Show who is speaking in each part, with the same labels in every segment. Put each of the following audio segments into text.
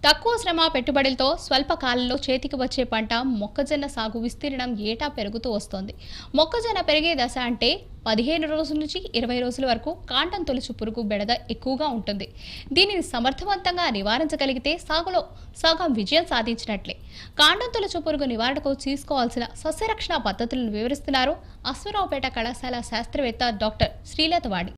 Speaker 1: తక్కువ శ్రమ పెట్టుబడులతో స్వల్ప కాలంలో చేతికి వచ్చే పంట మొక్కజొన్న సాగు విస్తీర్ణం ఏటా పెరుగుతూ వస్తోంది మొక్కజొన్న పెరిగే దశ అంటే పదిహేను రోజుల నుంచి ఇరవై రోజుల వరకు కాండం తొలుచు పురుగు బెడద ఎక్కువగా ఉంటుంది దీనిని సమర్థవంతంగా నివారించగలిగితే సాగులో సగం విజయం సాధించినట్లే కాండం తొలుచు పురుగు నివారణకు తీసుకోవాల్సిన సస్యరక్షణ పద్ధతులను వివరిస్తున్నారు అశ్వరావుపేట కళాశాల శాస్త్రవేత్త డాక్టర్ శ్రీలతవాడి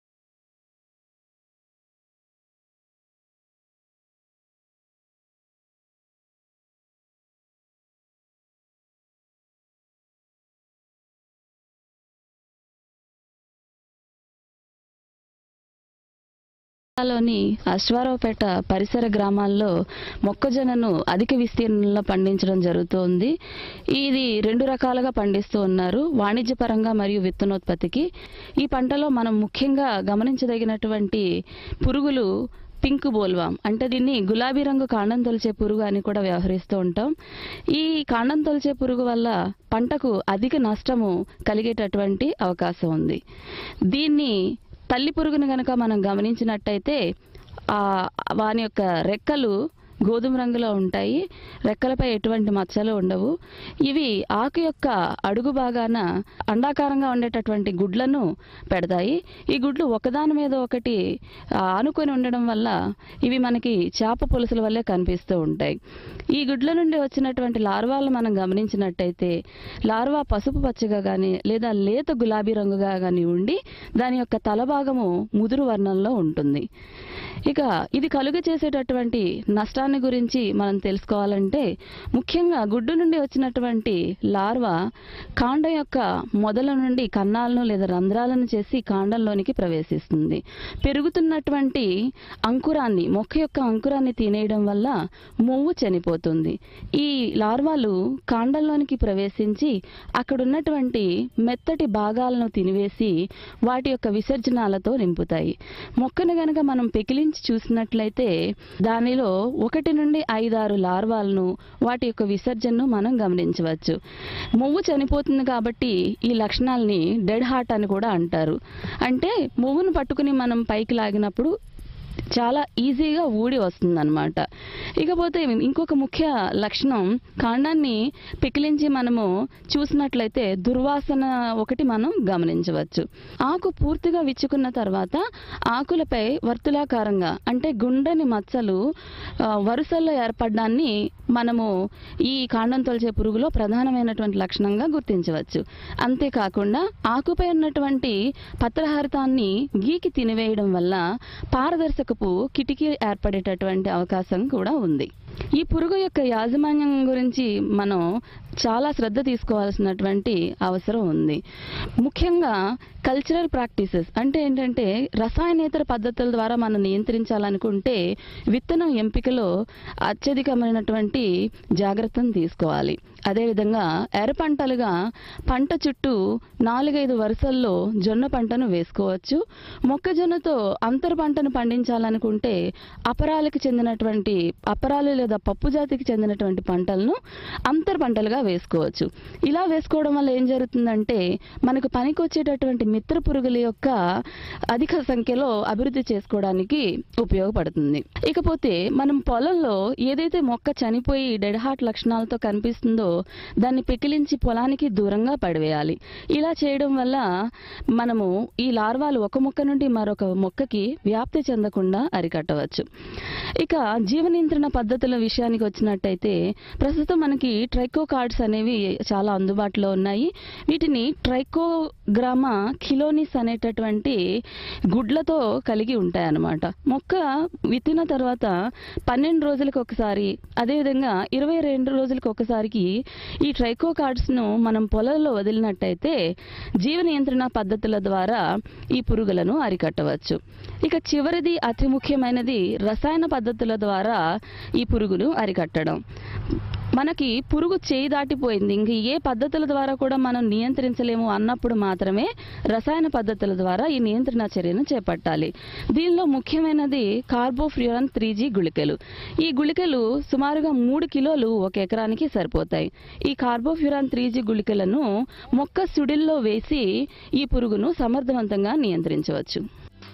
Speaker 2: జిల్లాలోని అశ్వారావుపేట పరిసర గ్రామాల్లో మొక్కజొన్నను అధిక విస్తీర్ణంలో పండించడం జరుగుతోంది ఇది రెండు రకాలుగా పండిస్తూ ఉన్నారు వాణిజ్యపరంగా మరియు విత్తనోత్పత్తికి ఈ పంటలో మనం ముఖ్యంగా గమనించదగినటువంటి పురుగులు పింక్ బోల్వామ్ అంటే దీన్ని గులాబీ రంగు కాండం తొలిచే పురుగు అని కూడా వ్యవహరిస్తూ ఉంటాం ఈ కాండం తొలిచే పురుగు వల్ల పంటకు అధిక నష్టము కలిగేటటువంటి అవకాశం ఉంది దీన్ని తల్లి పురుగును గనక మనం గమనించినట్టయితే ఆ వాని యొక్క రెక్కలు గోధుమ రంగులో ఉంటాయి రెక్కలపై ఎటువంటి మచ్చలు ఉండవు ఇవి ఆకు యొక్క అడుగు భాగాన అండాకారంగా ఉండేటటువంటి గుడ్లను పెడతాయి ఈ గుడ్లు ఒకదాని మీద ఒకటి ఆ, ఆనుకొని ఉండడం వల్ల ఇవి మనకి చేప పులుసుల వల్లే కనిపిస్తూ ఉంటాయి ఈ గుడ్ల నుండి వచ్చినటువంటి లార్వాలను మనం గమనించినట్టయితే లార్వా పసుపు పచ్చగా కానీ లేదా లేత గులాబీ రంగుగా కానీ ఉండి దాని యొక్క తల భాగము ముదురు వర్ణంలో ఉంటుంది ఇక ఇది కలుగ చేసేటటువంటి నష్టాన్ని గురించి మనం తెలుసుకోవాలంటే ముఖ్యంగా గుడ్డు నుండి వచ్చినటువంటి లార్వా కాండం యొక్క మొదల నుండి కన్నాలను లేదా రంధ్రాలను చేసి కాండంలోనికి ప్రవేశిస్తుంది పెరుగుతున్నటువంటి అంకురాన్ని మొక్క యొక్క అంకురాన్ని తినేయడం వల్ల మొవ్వు చనిపోతుంది ఈ లార్వాలు కాండంలోనికి ప్రవేశించి అక్కడ ఉన్నటువంటి మెత్తటి భాగాలను తినివేసి వాటి యొక్క విసర్జనాలతో నింపుతాయి మొక్కను గనక మనం పెకిలించి చూసినట్లయితే దానిలో ఒకటి నుండి ఐదారు లార్వాలను వాటి యొక్క విసర్జనను మనం గమనించవచ్చు మొవ్వు చనిపోతుంది కాబట్టి ఈ లక్షణాలని డెడ్ హార్ట్ అని కూడా అంటారు అంటే మొవ్వును పట్టుకుని మనం పైకి లాగినప్పుడు చాలా ఈజీగా ఊడి వస్తుందన్నమాట ఇకపోతే ఇంకొక ముఖ్య లక్షణం కాండాన్ని పికిలించి మనము చూసినట్లయితే దుర్వాసన ఒకటి మనం గమనించవచ్చు ఆకు పూర్తిగా విచ్చుకున్న తర్వాత ఆకులపై వర్తులాకారంగా అంటే గుండ్రని మచ్చలు ఆ, వరుసల్లో ఏర్పడడాన్ని మనము ఈ కాండం తొలిచే పురుగులో ప్రధానమైనటువంటి లక్షణంగా గుర్తించవచ్చు అంతేకాకుండా ఆకుపై ఉన్నటువంటి పత్రహారితాన్ని గీకి తినివేయడం వల్ల పారదర్శకపు కిటికీ ఏర్పడేటటువంటి అవకాశం కూడా ఉంది ఈ పురుగు యొక్క యాజమాన్యం గురించి మనం చాలా శ్రద్ధ తీసుకోవాల్సినటువంటి అవసరం ఉంది ముఖ్యంగా కల్చరల్ ప్రాక్టీసెస్ అంటే ఏంటంటే రసాయనేతర పద్ధతుల ద్వారా మనం నియంత్రించాలనుకుంటే విత్తనం ఎంపికలో అత్యధికమైనటువంటి జాగ్రత్తను తీసుకోవాలి అదేవిధంగా ఎర్ర పంటలుగా పంట చుట్టూ నాలుగైదు వరుసల్లో జొన్న పంటను వేసుకోవచ్చు మొక్కజొన్నతో అంతర పంటను పండించాలనుకుంటే అపరాలకు చెందినటువంటి అపరాలు లేదా పప్పు జాతికి చెందినటువంటి పంటలను అంతర పంటలుగా వేసుకోవచ్చు ఇలా వేసుకోవడం వల్ల ఏం జరుగుతుందంటే మనకు పనికొచ్చేటటువంటి మిత్ర పురుగుల యొక్క అధిక సంఖ్యలో అభివృద్ధి చేసుకోవడానికి ఉపయోగపడుతుంది ఇకపోతే మనం పొలంలో ఏదైతే మొక్క చనిపోయి డెడ్ హార్ట్ లక్షణాలతో కనిపిస్తుందో దాన్ని పెకిలించి పొలానికి దూరంగా పడివేయాలి ఇలా చేయడం వల్ల మనము ఈ లార్వాలు ఒక మొక్క నుండి మరొక మొక్కకి వ్యాప్తి చెందకుండా అరికట్టవచ్చు ఇక జీవ నియంత్రణ పద్ధతుల విషయానికి వచ్చినట్టయితే ప్రస్తుతం మనకి ట్రైకో కార్డ్స్ అనేవి చాలా అందుబాటులో ఉన్నాయి వీటిని ట్రైకోగ్రామా కిలోనిస్ అనేటటువంటి గుడ్లతో కలిగి ఉంటాయి అన్నమాట మొక్క విత్తిన తర్వాత పన్నెండు రోజులకు ఒకసారి అదేవిధంగా ఇరవై రెండు రోజులకు ఒకసారికి ఈ ట్రైకో కార్డ్స్ను మనం పొలంలో వదిలినట్టయితే జీవ నియంత్రణ పద్ధతుల ద్వారా ఈ పురుగులను అరికట్టవచ్చు ఇక చివరిది అతి ముఖ్యమైనది రసాయన పద్ధతుల ద్వారా ఈ పురుగును అరికట్టడం మనకి పురుగు చేయి దాటిపోయింది ఇంక ఏ పద్ధతుల ద్వారా కూడా మనం నియంత్రించలేము అన్నప్పుడు మాత్రమే రసాయన పద్ధతుల ద్వారా ఈ నియంత్రణ చర్యను చేపట్టాలి దీనిలో ముఖ్యమైనది కార్బోఫ్యూరాన్ త్రీ జీ గుళికలు ఈ గుళికలు సుమారుగా మూడు కిలోలు ఒక ఎకరానికి సరిపోతాయి ఈ కార్బోఫ్యూరాన్ త్రీ జీ గుళికలను మొక్క సుడిల్లో వేసి ఈ పురుగును సమర్థవంతంగా నియంత్రించవచ్చు